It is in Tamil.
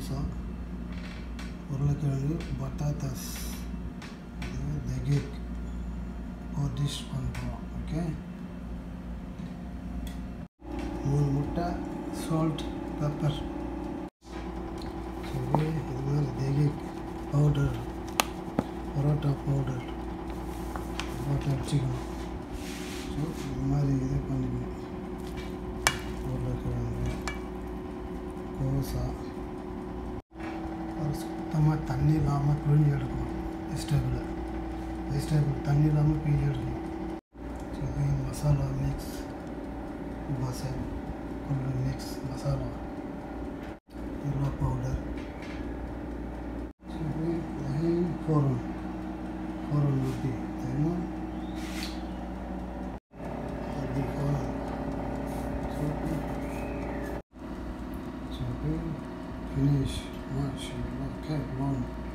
கோசா உருளைக்கிழங்கு பட்டாத்தாஸ் இது தகேக் ஒரு டிஷ் பண்ணுறோம் ஓகே மூணு முட்டை சால்ட் பெப்பர் சரி இது மாதிரி தகேக் பவுடர் பரோட்டா பவுடர் போட்டு அடிச்சுக்கணும் ஸோ இது மாதிரி இது பண்ணிக்கணும் உருளைக்கிழங்கு கோசா ஒரு சுத்தமாக தண்ணி இல்லாமல் பிழிஞ்சு எடுக்கணும் வெஜிடபிள் வெஜிடபிள் தண்ணி இல்லாமல் பிழிஞ்சு எடுக்கணும் ஸோ இது மசாலா மிக்ஸ் बसेल कुल्लू मिक्स मसाला जीरा पाउडर यही फ़ौरन फ़ौरन होती है ना हल्दी फ़ौरन फिनिश माशाल्लाह क्या वन